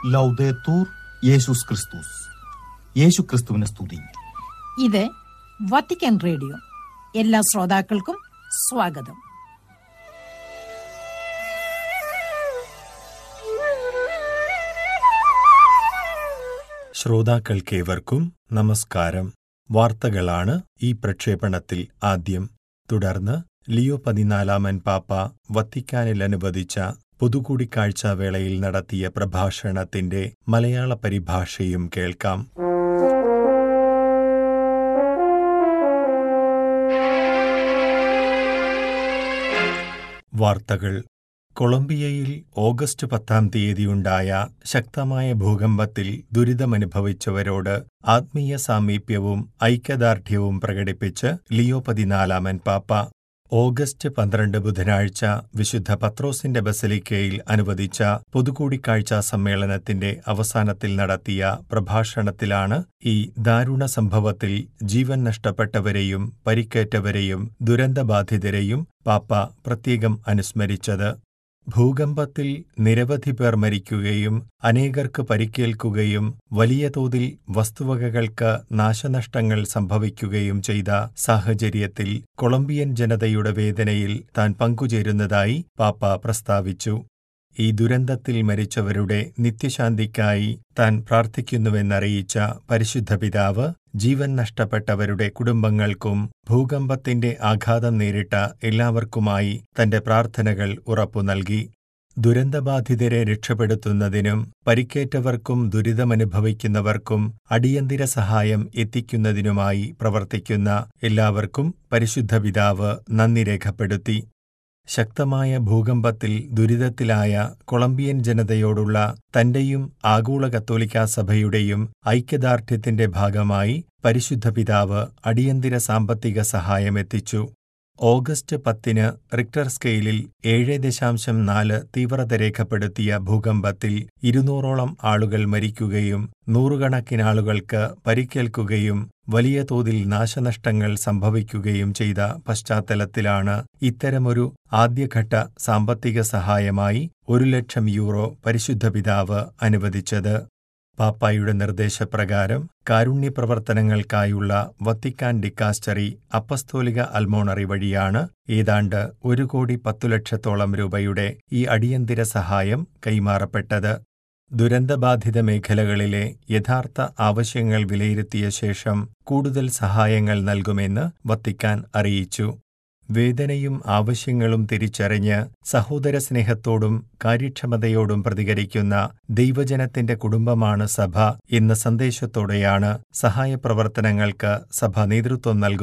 ലൗദേത്തൂർ യേശുസ് ക്രിസ്തുസ് യേശു ക്രിസ്തുവിനെ സ്തുതി ഇത് വത്തിക്കാൻ റേഡിയോ എല്ലാ ശ്രോതാക്കൾക്കും സ്വാഗതം ശ്രോതാക്കൾക്കേവർക്കും നമസ്കാരം വാർത്തകളാണ് ഈ പ്രക്ഷേപണത്തിൽ ആദ്യം തുടർന്ന് ലിയോ പതിനാലാമൻ പാപ്പ വത്തിക്കാനിൽ അനുവദിച്ച പൊതുകൂടിക്കാഴ്ച വേളയിൽ നടത്തിയ പ്രഭാഷണത്തിന്റെ മലയാള പരിഭാഷയും കേൾക്കാം വാർത്തകൾ കൊളംബിയയിൽ ഓഗസ്റ്റ് പത്താം തീയതിയുണ്ടായ ശക്തമായ ഭൂകമ്പത്തിൽ ദുരിതമനുഭവിച്ചവരോട് ആത്മീയ സാമീപ്യവും ഐക്യദാർഢ്യവും പ്രകടിപ്പിച്ച് ലിയോ പതിനാലാമൻ പാപ്പ ഓഗസ്റ്റ് പന്ത്രണ്ട് ബുധനാഴ്ച വിശുദ്ധ പത്രോസിന്റെ ബസലിക്കയിൽ അനുവദിച്ച പൊതുകൂടിക്കാഴ്ച സമ്മേളനത്തിന്റെ അവസാനത്തിൽ നടത്തിയ പ്രഭാഷണത്തിലാണ് ഈ ദാരുണ സംഭവത്തിൽ ജീവൻ നഷ്ടപ്പെട്ടവരെയും പരിക്കേറ്റവരെയും ദുരന്തബാധിതരെയും പാപ്പ പ്രത്യേകം അനുസ്മരിച്ചത് ഭൂകമ്പത്തിൽ നിരവധി പേർ മരിക്കുകയും അനേകർക്ക് പരിക്കേൽക്കുകയും വലിയ തോതിൽ വസ്തുവകകൾക്ക് നാശനഷ്ടങ്ങൾ സംഭവിക്കുകയും ചെയ്ത സാഹചര്യത്തിൽ കൊളംബിയൻ ജനതയുടെ വേദനയിൽ താൻ പങ്കുചേരുന്നതായി പാപ്പ പ്രസ്താവിച്ചു ഈ ദുരന്തത്തിൽ മരിച്ചവരുടെ നിത്യശാന്തിക്കായി താൻ പ്രാർത്ഥിക്കുന്നുവെന്നറിയിച്ച പരിശുദ്ധ പിതാവ് ജീവൻ നഷ്ടപ്പെട്ടവരുടെ കുടുംബങ്ങൾക്കും ഭൂകമ്പത്തിന്റെ ആഘാതം നേരിട്ട എല്ലാവർക്കുമായി തന്റെ പ്രാർത്ഥനകൾ ഉറപ്പു നൽകി ദുരന്തബാധിതരെ രക്ഷപ്പെടുത്തുന്നതിനും പരിക്കേറ്റവർക്കും ദുരിതമനുഭവിക്കുന്നവർക്കും അടിയന്തര സഹായം എത്തിക്കുന്നതിനുമായി പ്രവർത്തിക്കുന്ന എല്ലാവർക്കും പരിശുദ്ധ പിതാവ് നന്ദി രേഖപ്പെടുത്തി ശക്തമായ ഭൂകമ്പത്തിൽ ദുരിതത്തിലായ കൊളംബിയൻ ജനതയോടുള്ള തന്റെയും ആഗോള കത്തോലിക്കാ സഭയുടെയും ഐക്യദാർഢ്യത്തിന്റെ ഭാഗമായി പരിശുദ്ധ പിതാവ് അടിയന്തര സാമ്പത്തിക സഹായമെത്തിച്ചു ഓഗസ്റ്റ് പത്തിന് റിക്ടർ സ്കെയിലിൽ ഏഴ് ദശാംശം നാല് തീവ്രത രേഖപ്പെടുത്തിയ ഭൂകമ്പത്തിൽ ഇരുന്നൂറോളം ആളുകൾ മരിക്കുകയും നൂറുകണക്കിനാളുകൾക്ക് പരിക്കേൽക്കുകയും വലിയ തോതിൽ നാശനഷ്ടങ്ങൾ സംഭവിക്കുകയും ചെയ്ത പശ്ചാത്തലത്തിലാണ് ഇത്തരമൊരു ആദ്യഘട്ട സാമ്പത്തിക സഹായമായി ഒരു ലക്ഷം യൂറോ പരിശുദ്ധ പിതാവ് അനുവദിച്ചത് പാപ്പായുടെ നിർദ്ദേശപ്രകാരം കാരുണ്യപ്രവർത്തനങ്ങൾക്കായുള്ള വത്തിക്കാൻ ഡിക്കാസ്റ്ററി അപ്പസ്തോലിക അൽമോണറി വഴിയാണ് ഏതാണ്ട് ഒരു കോടി പത്തു ലക്ഷത്തോളം രൂപയുടെ ഈ അടിയന്തര സഹായം കൈമാറപ്പെട്ടത് ദുരന്തബാധിത മേഖലകളിലെ യഥാർത്ഥ ആവശ്യങ്ങൾ വിലയിരുത്തിയ ശേഷം കൂടുതൽ സഹായങ്ങൾ നൽകുമെന്ന് വത്തിക്കാൻ അറിയിച്ചു വേദനയും ആവശ്യങ്ങളും തിരിച്ചറിഞ്ഞ് സഹോദര സ്നേഹത്തോടും കാര്യക്ഷമതയോടും പ്രതികരിക്കുന്ന ദൈവജനത്തിന്റെ കുടുംബമാണ് സഭ എന്ന സന്ദേശത്തോടെയാണ് സഹായപ്രവർത്തനങ്ങൾക്ക് സഭ നേതൃത്വം നൽകുന്നത്